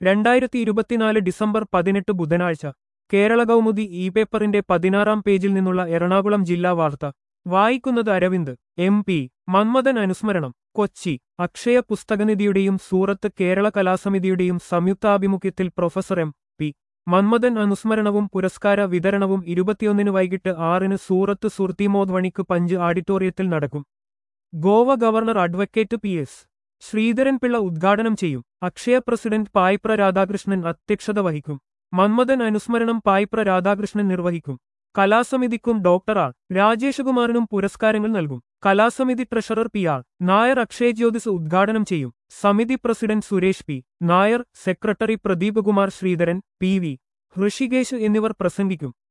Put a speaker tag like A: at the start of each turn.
A: രണ്ടായിരത്തി ഇരുപത്തിനാല് ഡിസംബർ പതിനെട്ട് ബുധനാഴ്ച കേരള കൗമുദി ഇ പേപ്പറിന്റെ പതിനാറാം പേജിൽ നിന്നുള്ള എറണാകുളം ജില്ലാ വാർത്ത വായിക്കുന്നത് അരവിന്ദ് എം പി മന്മഥൻ അനുസ്മരണം കൊച്ചി അക്ഷയ പുസ്തകനിധിയുടെയും സൂറത്ത് കേരള കലാസമിതിയുടെയും സംയുക്താഭിമുഖ്യത്തിൽ പ്രൊഫസർ എം പി മന്മഥൻ അനുസ്മരണവും പുരസ്കാര വിതരണവും ഇരുപത്തിയൊന്നിന് വൈകിട്ട് ആറിന് സൂറത്ത് സുർത്തിമോദ് വണിക്ക് പഞ്ച് ഓഡിറ്റോറിയത്തിൽ നടക്കും Goa governor advocate P S Sreedharan Pillai ഉദ്ഘാടനം ചെയ്യും അക്ഷയ പ്രസിഡന്റ് പായ്പ്ര രാധാകൃഷ്ണൻ അധ്യക്ഷത വഹിക്കും മന്മഥൻ അനുസ്മരണം പായ്പ്ര രാധാകൃഷ്ണൻ നിർവഹിക്കും കലാസമിതിക്കും ഡോക്ടർ ആർ രാജേഷകുമാറിനും പുരസ്കാരങ്ങൾ നൽകും കലാസമിതി treasurer P R Nair Akshaya Jyothis ഉദ്ഘാടനം ചെയ്യും സമിതി president Suresh P Nair secretary Pradeepkumar Sreedharan P V Hrishikesh എന്നിവർ പ്രസംഗിക്കും